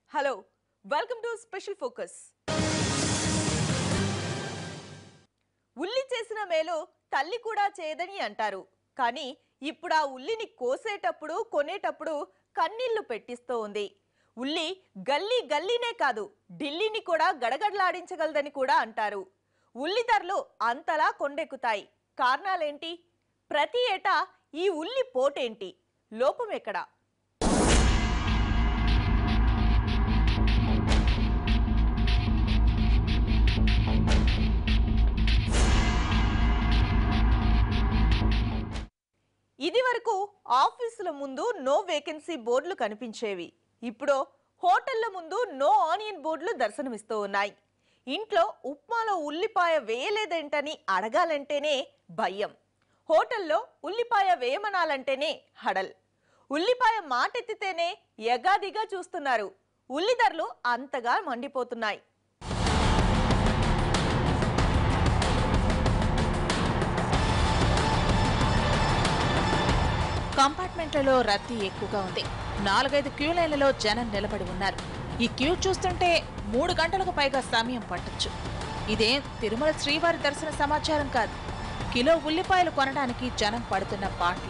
Hello welcome to special focus ఉల్లి చేసిన మేలు తల్లి కూడా చేయదని అంటారు కానీ ఇప్పుడు ఆ ఉల్లిని కోసేటప్పుడు కొనేటప్పుడు కన్నీళ్లు పెట్టిస్తూ ఉంది ఉల్లి గల్లీ గల్లీనే కాదు ఢిల్లీని కూడా గడగడలాడించగలదని కూడా అంటారు ఉల్లి ధరలు అంతలా కొండెక్కుతాయి కారణాలేంటి ప్రతి ఏటా ఈ ఉల్లి పోటేంటి లోపం ఎక్కడా ఇది వరకు ఆఫీసుల ముందు నో వేకెన్సీ బోర్డులు కనిపించేవి ఇప్పుడు హోటళ్ల ముందు నో ఆనియన్ బోర్డులు దర్శనమిస్తూ ఉన్నాయి ఇంట్లో ఉప్మాలో ఉల్లిపాయ వేయలేదేంటని అడగాలంటేనే భయం హోటల్లో ఉల్లిపాయ వేయమనాలంటేనే హడల్ ఉల్లిపాయ మాటెత్తితేనే యగాదిగా చూస్తున్నారు ఉల్లి ధరలు అంతగా మండిపోతున్నాయి కంపార్ట్మెంట్లలో రద్దీ ఎక్కువగా ఉంది నాలుగైదు క్యూ లైన్లలో జనం నిలబడి ఉన్నారు ఈ క్యూ చూస్తుంటే మూడు గంటలకు పైగా సమయం పట్టొచ్చు ఇదేం తిరుమల శ్రీవారి దర్శన సమాచారం కాదు కిలో ఉల్లిపాయలు కొనడానికి జనం పడుతున్న పాటలు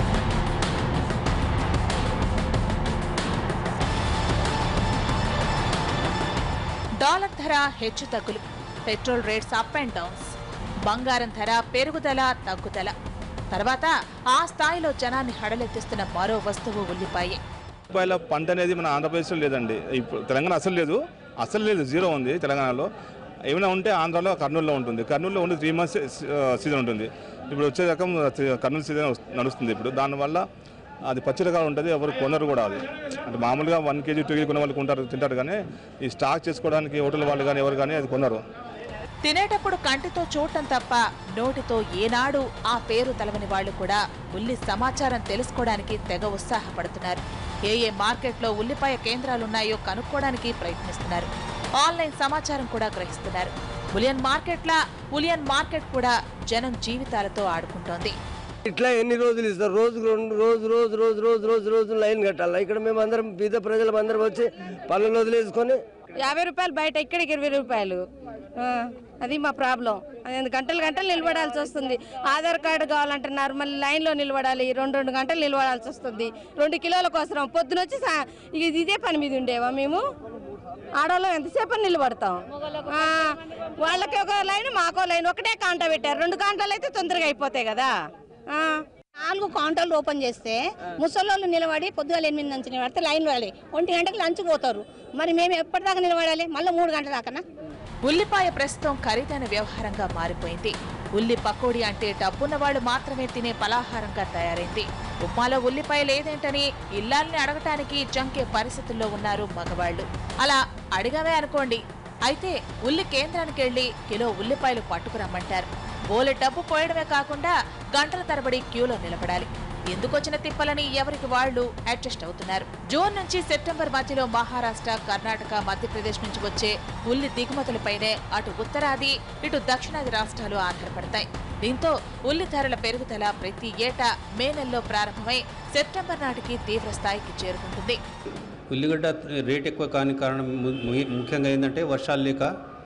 డాలర్ ధర హెచ్చు తగ్గులు petrol rates up and downs బంగారం ధర పెరుగుదల తగ్గుదల తర్వాత ఆ స్థాయిలో జనాన్ని హడలెత్తిస్తున్న మరో వస్తువు ఉల్లిపాయే రూపాయల పంట అనేది మన ఆంధ్రప్రదేశ్లో లేదండి ఇప్పుడు తెలంగాణ అసలు లేదు అసలు లేదు జీరో ఉంది తెలంగాణలో ఏమైనా ఉంటే ఆంధ్రాలో కర్నూలులో ఉంటుంది కర్నూలులో ఓన్లీ త్రీ మంత్స్ సీజన్ ఉంటుంది ఇప్పుడు వచ్చే రకం కర్నూలు సీజన్ వస్తు- నడుస్తుంది ఇప్పుడు దానివల్ల అది పచ్చి రకాలు ఉంటుంది ఎవరు కొనరు కూడా అది అంటే మామూలుగా వన్ కేజీ టూ కేజీ కొన్న వాళ్ళు కొంటారు తింటారు కానీ ఈ స్టాక్ చేసుకోవడానికి హోటల్ వాళ్ళు కానీ ఎవరు కానీ అది కొనరు తినేటప్పుడు కంటితో చూడటం తప్ప నోటితో ఏనాడు ఆ పేరు తలవని వాళ్ళు కూడా ఉల్లి సమాచారం తెలుసుకోవడానికి తెగ ఉత్సాహపడుతున్నారు ఏ ఏ మార్కెట్లో ఉల్లిపాయ కేంద్రాలున్నాయో కనుక్కోవడానికి ప్రయత్నిస్తున్నారు ఆన్లైన్ సమాచారం కూడా గ్రహిస్తున్నారు ఉలియన్ మార్కెట్లా ఉలియన్ మార్కెట్ కూడా జనం జీవితాలతో ఆడుకుంటోంది ఇట్లా ఎన్ని రోజులు ఇస్తారు రోజు రెండు రోజు రోజు రోజు రోజు రోజు రోజు లైన్ కట్టాలి ఇక్కడ మేము అందరం బీద ప్రజలు అందరం వచ్చి పనులు వదిలేసుకొని యాభై రూపాయలు బయట ఇక్కడికి ఇరవై రూపాయలు ఆ, అది మా ప్రాబ్లం అది గంటలు గంటలు నిలబడాల్సి వస్తుంది ఆధార్ కార్డు కావాలంటున్నారు మళ్ళీ లైన్లో నిలబడాలి రెండు రెండు గంటలు నిలబడాల్సి వస్తుంది రెండు కిలోల కోసం పొద్దున వచ్చి సా- ఇది ఇదే పని మీద ఉండేవా మేము ఆడవాళ్ళం ఎంతసేపు అని నిలబడతాం ఆ, వాళ్ళకి ఒక లైన్ మాకో లైన్ ఒకటే కాంట పెట్టారు రెండు కాంటాలు అయితే తొందరగా అయిపోతాయి కదా ఆ. నాలుగు కౌంటర్లు ఓపెన్ చేస్తే ముసలోళ్ళు నిలబడి పొద్దుగాల ఎనిమిది నుంచి నిలబడితే లైన్ పడాలి ఒంటి గంటకి లంచ్ పోతారు మరి మేము ఎప్పటిదాకా నిలబడాలి మళ్ళీ మూడు గంటల దాకానా ఉల్లిపాయ ప్రస్తుతం ఖరీదైన వ్యవహారంగా మారిపోయింది ఉల్లి పకోడీ అంటే డబ్బున్న వాళ్ళు మాత్రమే తినే పలహారంగా తయారైంది ఉప్మాలో ఉల్లిపాయ లేదేంటని ఇల్లాల్ని అడగటానికి జంకే పరిస్థితుల్లో ఉన్నారు మగవాళ్లు అలా అడిగామే అనుకోండి అయితే ఉల్లి కేంద్రానికి వెళ్లి కిలో ఉల్లిపాయలు పట్టుకురమ్మంటారు బోలె డబ్బు పోయడమే కాకుండా గంటల తరబడి క్యూలో నిలబడాలి ఎందుకొచ్చిన తిప్పలని ఎవరికి వాళ్ళు అడ్జస్ట్ అవుతున్నారు జూన్ నుంచి సెప్టెంబర్ మధ్యలో మహారాష్ట్ర కర్ణాటక మధ్యప్రదేశ్ నుంచి వచ్చే ఉల్లి దిగుమతులపైనే అటు ఉత్తరాది ఇటు దక్షిణాది రాష్ట్రాలు ఆధారపడతాయి దీంతో ఉల్లి ధరల పెరుగుదల ప్రతి ఏటా మే నెలలో ప్రారంభమై సెప్టెంబర్ నాటికి తీవ్ర స్థాయికి చేరుకుంటుంది ఉల్లిగడ్డ రేట్ ఎక్కువ కాని కారణం ము- ము- ముఖ్యంగా ఏంటంటే వర్షాలు లేక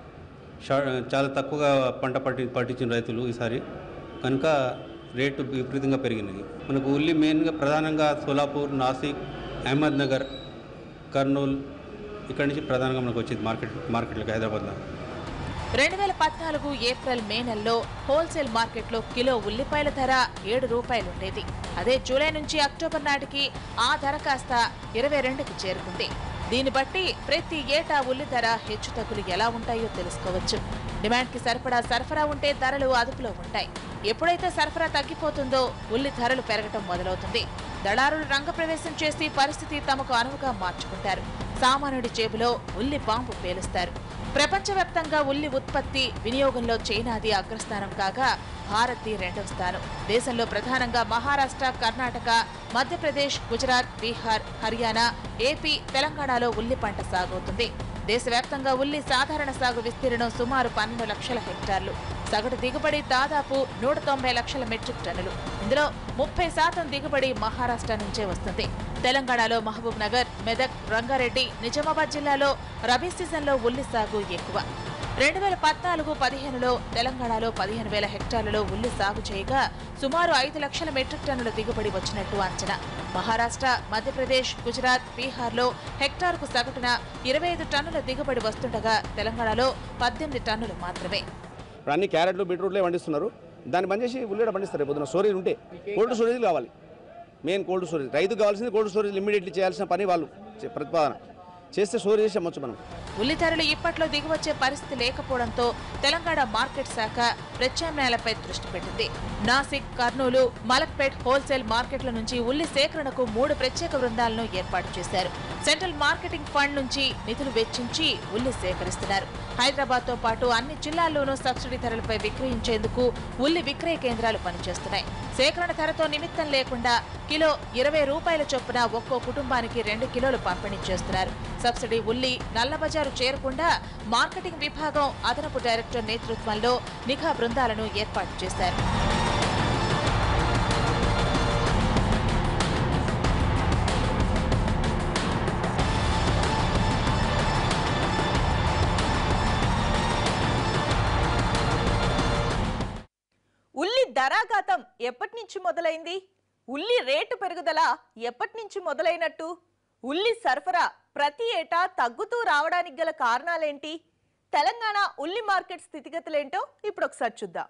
షా- చాలా తక్కువగా పంట పట్టి పట్టించిన రైతులు ఈసారి కనుక రేటు విపరీతంగా పెరిగినాయి మనకు ఉల్లి మెయిన్గా ప్రధానంగా సోలాపూర్ నాసిక్ అహ్మద్ నగర్ కర్నూలు ఇక్కడి నుంచి ప్రధానంగా మనకు వచ్చేది మార్కెట్ మార్కెట్లకు హైదరాబాద్లో రెండు వేల పద్నాలుగు ఏప్రిల్ మే నెలలో హోల్సేల్ మార్కెట్లో కిలో ఉల్లిపాయల ధర ఏడు రూపాయలుండేది అదే జూలై నుంచి అక్టోబర్ నాటికి ఆ ధర కాస్త ఇరవై రెండుకి చేరుకుంది దీన్ని బట్టి ప్రతి ఏటా ఉల్లి ధర హెచ్చుతగ్గులు ఎలా ఉంటాయో తెలుసుకోవచ్చు డిమాండ్కి సరిపడా సరఫరా ఉంటే ధరలు అదుపులో ఉంటాయి ఎప్పుడైతే సరఫరా తగ్గిపోతుందో ఉల్లి ధరలు పెరగటం మొదలవుతుంది దళారులు రంగప్రవేశం చేసి పరిస్థితి తమకు అనువుగా మార్చుకుంటారు సామాన్యుడి జేబులో ఉల్లి బాంబు పేలుస్తారు ప్రపంచవ్యాప్తంగా ఉల్లి ఉత్పత్తి వినియోగంలో చైనాది అగ్రస్థానం కాగా భారత్ది రెండవ స్థానం దేశంలో ప్రధానంగా మహారాష్ట్ర కర్ణాటక మధ్యప్రదేశ్ గుజరాత్ బీహార్ హర్యానా ఏపీ తెలంగాణలో ఉల్లి పంట సాగవుతుంది దేశవ్యాప్తంగా ఉల్లి సాధారణ సాగు విస్తీర్ణం సుమారు పన్నెండు లక్షల హెక్టార్లు సగటు దిగుబడి దాదాపు నూట తొంభై లక్షల మెట్రిక్ టన్నులు ఇందులో ముప్పై శాతం దిగుబడి మహారాష్ట్ర నుంచే వస్తుంది తెలంగాణలో మహబూబ్ నగర్ మెదక్ రంగారెడ్డి నిజామాబాద్ జిల్లాలో రబీ సీజన్లో ఉల్లి సాగు ఎక్కువ రెండు వేల పద్నాలుగు పదిహేనులో తెలంగాణలో పదిహేను వేల హెక్టార్లలో ఉల్లి సాగు చేయగా సుమారు ఐదు లక్షల మెట్రిక్ టన్నుల దిగుబడి వచ్చినట్టు అంచనా మహారాష్ట్ర మధ్యప్రదేశ్ గుజరాత్ బీహార్లో హెక్టార్కు సగటున ఇరవై ఐదు టన్నుల దిగుబడి వస్తుండగా తెలంగాణలో పద్దెనిమిది టన్నులు మాత్రమే ఇప్పుడు అన్ని క్యారెట్లు బీట్రూట్లే పండిస్తున్నారు దాన్ని బంద్ చేసి ఉల్లిగడ్డ పండిస్తారు రేపు పొద్దున స్టోరేజ్ ఉంటే కోల్డ్ స్టోరేజ్ కావాలి మెయిన్ కోల్డ్ స్టోరేజ్ రైతుకు కావాల్సింది కోల్డ్ స్టోరేజ్ ఇమ్మీడియట్లీ చేయాల్సిన పని వాళ్ళు చే- ప్రతిపాదన చేస్తే స్టోరేజ్ చేసి అమ్మొచ్చు మనం ఉల్లి ధరలు ఇప్పట్లో దిగువచ్చే పరిస్థితి లేకపోవడంతో తెలంగాణ మార్కెట్ శాఖ ప్రత్యామ్నాయాలపై దృష్టి పెట్టింది నాసిక్ కర్నూలు మలక్పేట్ హోల్సేల్ మార్కెట్ల నుంచి ఉల్లి సేకరణకు మూడు ప్రత్యేక బృందాలను ఏర్పాటు చేశారు సెంట్రల్ మార్కెటింగ్ ఫండ్ నుంచి నిధులు వెచ్చించి ఉల్లి సేకరిస్తున్నారు హైదరాబాద్ తో పాటు అన్ని జిల్లాల్లోనూ సబ్సిడీ ధరలపై విక్రయించేందుకు ఉల్లి విక్రయ కేంద్రాలు పనిచేస్తున్నాయి సేకరణ ధరతో నిమిత్తం లేకుండా కిలో ఇరవై రూపాయల చొప్పున ఒక్కో కుటుంబానికి రెండు కిలోలు పంపిణీ చేస్తున్నారు సబ్సిడీ ఉల్లి నల్లబజారు చేరకుండా మార్కెటింగ్ విభాగం అదనపు డైరెక్టర్ నేతృత్వంలో నిఘా బృందాలను ఏర్పాటు చేశారు ఉల్లి ధరాఘాతం ఎప్పటి నుంచి మొదలైంది ఉల్లి రేటు పెరుగుదల ఎప్పటి నుంచి మొదలైనట్టు ఉల్లి సరఫరా ప్రతి ఏటా తగ్గుతూ రావడానికి గల కారణాలేంటి తెలంగాణ ఉల్లి మార్కెట్ స్థితిగతులేంటో ఇప్పుడు ఒకసారి చూద్దాం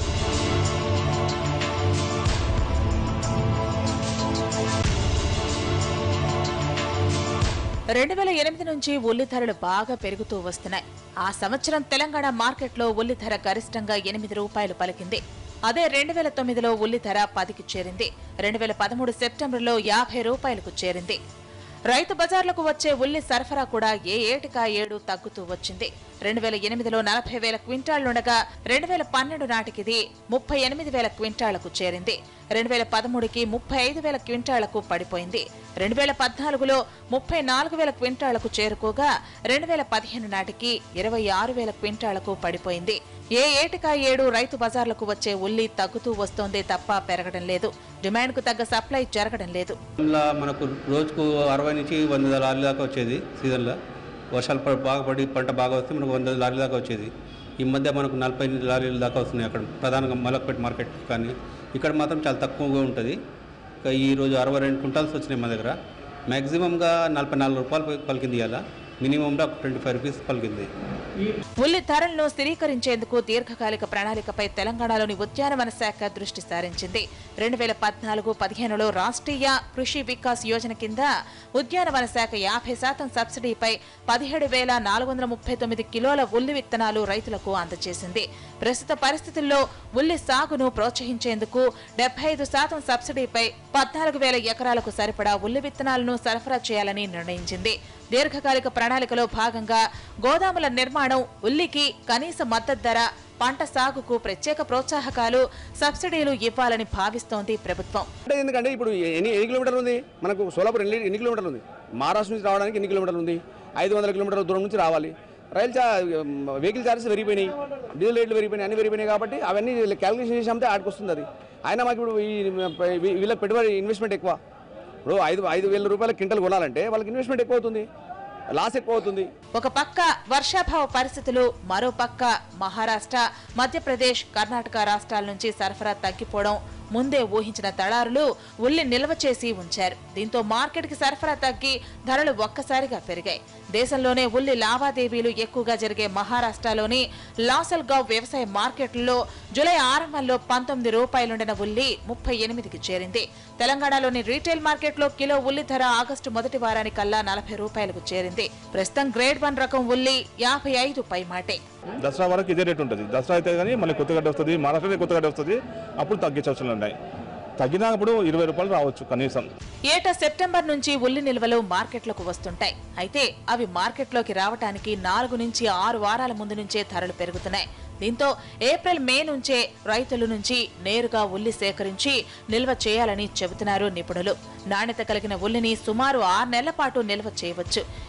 రెండు వేల ఎనిమిది నుంచి ఉల్లి ధరలు బాగా పెరుగుతూ వస్తున్నాయి ఆ సంవత్సరం తెలంగాణ మార్కెట్లో ఉల్లి ధర గరిష్టంగా ఎనిమిది రూపాయలు పలికింది అదే రెండు వేల తొమ్మిదిలో ఉల్లి ధర పదికి చేరింది రెండు వేల పదమూడు సెప్టెంబర్లో యాభై రూపాయలకు చేరింది రైతు బజార్లకు వచ్చే ఉల్లి సరఫరా కూడా ఏ ఏటికా ఏడు తగ్గుతూ వచ్చింది రెండు వేల ఎనిమిదిలో నలభై వేల క్వింటాళ్లుండగా రెండు వేల పన్నెండు నాటికిది ముప్పై ఎనిమిది వేల క్వింటాళ్లకు చేరింది రెండు వేల పదమూడుకి ముప్పై ఐదు వేల క్వింటాళ్లకు పడిపోయింది రెండు వేల పద్నాలుగులో ముప్పై నాలుగు వేల క్వింటాళ్లకు చేరుకోగా రెండు వేల పదిహేను నాటికి ఇరవై ఆరు వేల క్వింటాళ్లకు పడిపోయింది ఏ ఏటికా ఏడు రైతు బజార్లకు వచ్చే ఉల్లి తగ్గుతూ వస్తోందే తప్ప పెరగడం లేదు డిమాండ్కు తగ్గ సప్లై జరగడం లేదు ఇలా మనకు రోజుకు అరవై నుంచి వంద లారీల దాకా వచ్చేది సీజన్లో వర్షాలు ప- బాగా పడి పంట బాగా వస్తే మనకు వంద లారీల దాకా వచ్చేది ఈ మధ్య మనకు నలభై లారీల దాకా వస్తున్నాయి అక్కడ ప్రధానంగా మలక్పేట మార్కెట్ కానీ ఇక్కడ మాత్రం చాలా తక్కువగా ఉంటుంది ఇంకా ఈ రోజు అరవై రెండు క్వింటాల్స్ వచ్చినాయి మా దగ్గర మ్యాక్సిమంగా నలభై నాలుగు రూపాయలు ప- పలికింది ఇలా మినిమంగా ట్వంటీ ఫైవ్ రూపీస్ పలికింది ఉల్లి ధరలను స్థిరీకరించేందుకు దీర్ఘకాలిక ప్రణాళికపై తెలంగాణలోని ఉద్యానవన శాఖ దృష్టి సారించింది రెండు వేల పద్నాలుగు పదిహేనులో రాష్ట్రీయ కృషి వికాస్ యోజన కింద ఉద్యానవన శాఖ యాభై శాతం సబ్సిడీపై పదిహేడు వేల నాలుగు వందల ముప్పై తొమ్మిది కిలోల ఉల్లి విత్తనాలు రైతులకు అందజేసింది ప్రస్తుత పరిస్థితుల్లో ఉల్లి సాగును ప్రోత్సహించేందుకు డెబ్బై ఐదు శాతం సబ్సిడీపై పద్నాలుగు వేల ఎకరాలకు సరిపడా ఉల్లి విత్తనాలను సరఫరా చేయాలని నిర్ణయించింది దీర్ఘకాలిక ప్రణాళికలో భాగంగా గోదాముల నిర్మాణం ఉల్లికి కనీస మద్దతు ధర పంట సాగుకు ప్రత్యేక ప్రోత్సాహకాలు సబ్సిడీలు ఇవ్వాలని భావిస్తోంది ప్రభుత్వం అంటే ఎందుకంటే ఇప్పుడు ఎన్ని ఎన్ని కిలోమీటర్లు ఉంది మనకు సోలాపూర్ ఎన్ని ఎన్ని కిలోమీటర్లు ఉంది మహారాష్ట్ర నుంచి రావడానికి ఎన్ని కిలోమీటర్లు ఉంది ఐదు వందల కిలోమీటర్ల దూరం నుంచి రావాలి రైలు చా వెహికల్ చార్జెస్ పెరిగిపోయినాయి డీజిల్ రేట్లు పెరిగిపోయినాయి అన్ని పెరిగిపోయినాయి కాబట్టి అవన్నీ క్యాలిక్యులేషన్ చేసి అమ్మితే ఆడికి వస్తుంది అది అయినా మాకు ఇప్పుడు ఈ వీ- వీళ్ళకి పెట్టుబడి ఇన్వెస్ట్మెంట్ ఎక్కువ ఇప్పుడు ఐదు ఐదు వేల రూపాయల క్వింటల్ కొనాలంటే వాళ్ళకి ఇన్వెస్ట్మెంట్ ఎక్కువ అవుతుంది లాస్ ఎక్కువ అవుతుంది ఒక పక్క వర్షాభావ పరిస్థితులు మరో పక్క మహారాష్ట్ర మధ్యప్రదేశ్ కర్ణాటక రాష్ట్రాల నుంచి సరఫరా తగ్గిపోవడం ముందే ఊహించిన దళారులు ఉల్లి నిల్వ చేసి ఉంచారు దీంతో మార్కెట్కి సరఫరా తగ్గి ధరలు ఒక్కసారిగా పెరిగాయి దేశంలోనే ఉల్లి లావాదేవీలు ఎక్కువగా జరిగే మహారాష్ట్రలోని లాసల్గావ్ వ్యవసాయ మార్కెట్లలో జూలై ఆరంభంలో పంతొమ్మిది రూపాయలుండిన ఉల్లి ముప్పై ఎనిమిదికి చేరింది తెలంగాణలోని రీటైల్ మార్కెట్లో కిలో ఉల్లి ధర ఆగస్టు మొదటి వారానికల్లా నలభై రూపాయలకు చేరింది ప్రస్తుతం గ్రేడ్ వన్ రకం ఉల్లి యాభై ఐదు పైమాటే దసరా వరకు ఇదే రేట్ ఉంటుంది దసరా అయితే కానీ మళ్ళీ కొత్త గడ్డ వస్తుంది మహారాష్ట్ర కొత్త గడ్డ వస్తుంది అప్పుడు తగ్గించే అవసరం ఉన్నాయి తగ్గినప్పుడు ఇరవై రూపాయలు రావచ్చు కనీసం ఏటా సెప్టెంబర్ నుంచి ఉల్లి నిల్వలు మార్కెట్లకు వస్తుంటాయి అయితే అవి మార్కెట్లోకి రావటానికి నాలుగు నుంచి ఆరు వారాల ముందు నుంచే ధరలు పెరుగుతున్నాయి దీంతో ఏప్రిల్ మే నుంచే రైతుల నుంచి నేరుగా ఉల్లి సేకరించి నిల్వ చేయాలని చెబుతున్నారు నిపుణులు నాణ్యత కలిగిన ఉల్లిని సుమారు ఆరు నెలల పాటు నిల్వ చేయవచ్చు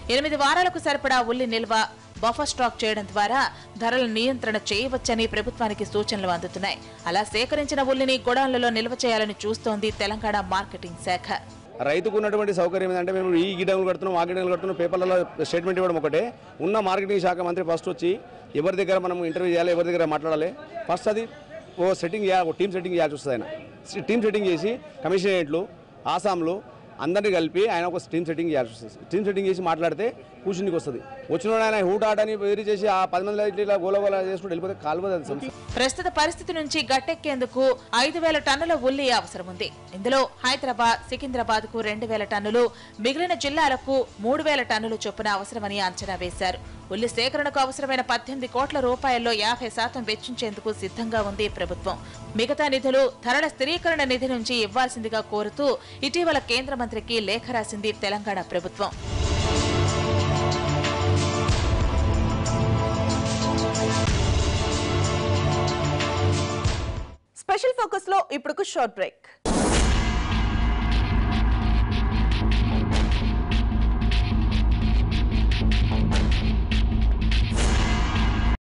ఎనిమిది వారాలకు సరిపడా ఉల్లి నిల్వ బఫర్ స్టాక్ చేయడం ద్వారా ధరల నియంత్రణ చేయవచ్చని ప్రభుత్వానికి సూచనలు అందుతున్నాయి అలా సేకరించిన ఉల్లిని గొడౌన్లలో నిల్వ చేయాలని చూస్తోంది తెలంగాణ మార్కెటింగ్ శాఖ రైతుకు ఉన్నటువంటి సౌకర్యం ఏంటంటే మేము ఈ గిడంగులు కడుతున్నాం ఆ గిడంగులు కడుతున్నాం పేపర్లలో స్టేట్మెంట్ ఇవ్వడం ఒకటే ఉన్న మార్కెటింగ్ శాఖ మంత్రి ఫస్ట్ వచ్చి ఎవరి దగ్గర మనం ఇంటర్వ్యూ చేయాలి ఎవరి దగ్గర మాట్లాడాలి ఫస్ట్ అది ఓ సెట్టింగ్ చేయాలి ఒక టీం సెట్టింగ్ చేయాల్సి వస్తుంది ఆయన టీం సెట్టింగ్ చేసి కమిషనరేట్లు ఆసాంలు అందరినీ కలిపి ఆయన ఒక టీం సెట్టింగ్ చేయాల్సి వస్తుంది టీం సెట్టింగ్ చేసి మాట్లాడితే కూర్చునికి వస్తుంది వచ్చిన వాడు ఆయన హూట్ ఆటని వేరు చేసి ఆ పది మంది ఇట్లా గోల గోల చేసుకుంటూ వెళ్ళిపోతే కాలువది అది సంస్థ ప్రస్తుత పరిస్థితి నుంచి గట్టెక్కేందుకు ఐదు వేల టన్నుల ఉల్లి అవసరం ఉంది ఇందులో హైదరాబాద్ సికింద్రాబాద్ కు రెండు వేల టన్నులు మిగిలిన జిల్లాలకు మూడు వేల టన్నులు చొప్పున అవసరమని అంచనా వేశారు ఉల్లి సేకరణకు అవసరమైన పద్దెనిమిది కోట్ల రూపాయల్లో యాభై శాతం వెచ్చించేందుకు సిద్ధంగా ఉంది ప్రభుత్వం మిగతా నిధులు ధరల స్థిరీకరణ నిధి నుంచి ఇవ్వాల్సిందిగా కోరుతూ ఇటీవల కేంద్ర మంత్రికి లేఖ రాసింది తెలంగాణ ప్రభుత్వం స్పెషల్ ఫోకస్ లో ఇప్పుడు షార్ట్ బ్రేక్